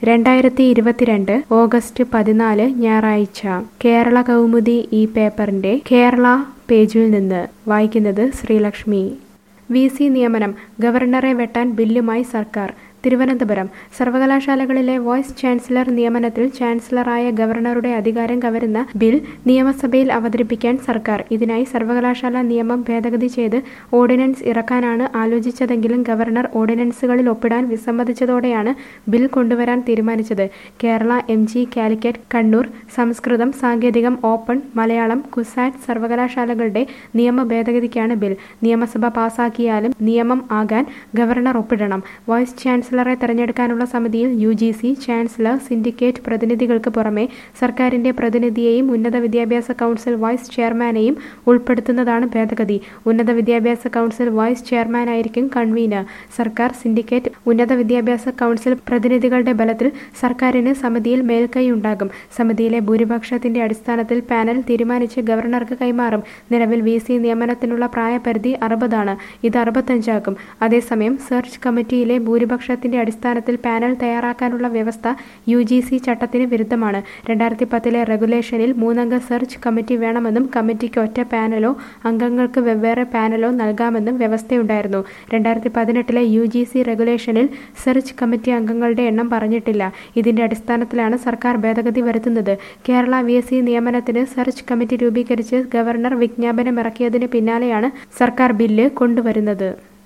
രണ്ടായിരത്തി ഇരുപത്തിരണ്ട് ഓഗസ്റ്റ് പതിനാല് ഞായറാഴ്ച കേരള കൗമുദി ഈ പേപ്പറിന്റെ കേരള പേജിൽ നിന്ന് വായിക്കുന്നത് ശ്രീലക്ഷ്മി വി സി നിയമനം ഗവർണറെ വെട്ടാൻ ബില്ലുമായി സർക്കാർ തിരുവനന്തപുരം സർവകലാശാലകളിലെ വൈസ് ചാൻസലർ നിയമനത്തിൽ ചാൻസലറായ ഗവർണറുടെ അധികാരം കവരുന്ന ബിൽ നിയമസഭയിൽ അവതരിപ്പിക്കാൻ സർക്കാർ ഇതിനായി സർവകലാശാല നിയമം ഭേദഗതി ചെയ്ത് ഓർഡിനൻസ് ഇറക്കാനാണ് ആലോചിച്ചതെങ്കിലും ഗവർണർ ഓർഡിനൻസുകളിൽ ഒപ്പിടാൻ വിസമ്മതിച്ചതോടെയാണ് ബിൽ കൊണ്ടുവരാൻ തീരുമാനിച്ചത് കേരള എം ജി കാലിക്കറ്റ് കണ്ണൂർ സംസ്കൃതം സാങ്കേതികം ഓപ്പൺ മലയാളം കുസാറ്റ് സർവകലാശാലകളുടെ നിയമ ഭേദഗതിക്കാണ് ബിൽ നിയമസഭ പാസാക്കിയാലും നിയമം ആകാൻ ഗവർണർ ഒപ്പിടണം വൈസ് ചാൻസലറെ തെരഞ്ഞെടുക്കാനുള്ള സമിതിയിൽ U G C chancellor syndicate പ്രതിനിധികൾക്ക് പുറമെ സർക്കാരിന്റെ പ്രതിനിധിയെയും ഉന്നത വിദ്യാഭ്യാസ കൗൺസിൽ വൈസ് ചെയർമാനെയും ഉൾപ്പെടുത്തുന്നതാണ് ഭേദഗതി ഉന്നത വിദ്യാഭ്യാസ കൗൺസിൽ വൈസ് ചെയർമാനായിരിക്കും കൺവീനർ സർക്കാർ സിൻഡിക്കേറ്റ് ഉന്നത വിദ്യാഭ്യാസ കൗൺസിൽ പ്രതിനിധികളുടെ ബലത്തിൽ സർക്കാരിന് സമിതിയിൽ മേൽക്കൈയുണ്ടാകും സമിതിയിലെ ഭൂരിപക്ഷത്തിന്റെ അടിസ്ഥാനത്തിൽ പാനൽ തീരുമാനിച്ച് ഗവർണർക്ക് കൈമാറും നിലവിൽ വി സി നിയമനത്തിനുള്ള പ്രായപരിധി അറുപതാണ് ഇത് അറുപത്തഞ്ചാക്കും അതേസമയം സെർച്ച് കമ്മിറ്റിയിലെ ഭൂരിപക്ഷത്തിന്റെ അടിസ്ഥാനത്തിൽ പാനൽ തയ്യാറാക്കാനുള്ള വ്യവസ്ഥ യു ജി സി ചട്ടത്തിന് വിരുദ്ധമാണ് രണ്ടായിരത്തി പത്തിലെ റെഗുലേഷനിൽ മൂന്നംഗ സെർച്ച് കമ്മിറ്റി വേണമെന്നും കമ്മിറ്റിക്ക് ഒറ്റ പാനലോ അംഗങ്ങൾക്ക് വെവ്വേറെ പാനലോ നൽകാമെന്നും വ്യവസ്ഥയുണ്ടായിരുന്നു രണ്ടായിരത്തി പതിനെട്ടിലെ യു ജി സി റെഗുലേഷനിൽ സെർച്ച് കമ്മിറ്റി അംഗങ്ങളുടെ എണ്ണം പറഞ്ഞിട്ടില്ല ഇതിന്റെ അടിസ്ഥാനത്തിലാണ് സർക്കാർ ഭേദഗതി വരുത്തുന്നത് കേരള വി എസ് സി നിയമനത്തിന് സെർച്ച് കമ്മിറ്റി രൂപീകരിച്ച് ഗവർണർ വിജ്ഞാപനം ഇറക്കിയതിന് പിന്നാലെയാണ് സർക്കാർ ബില്ല് കൊണ്ടുവരുന്നത്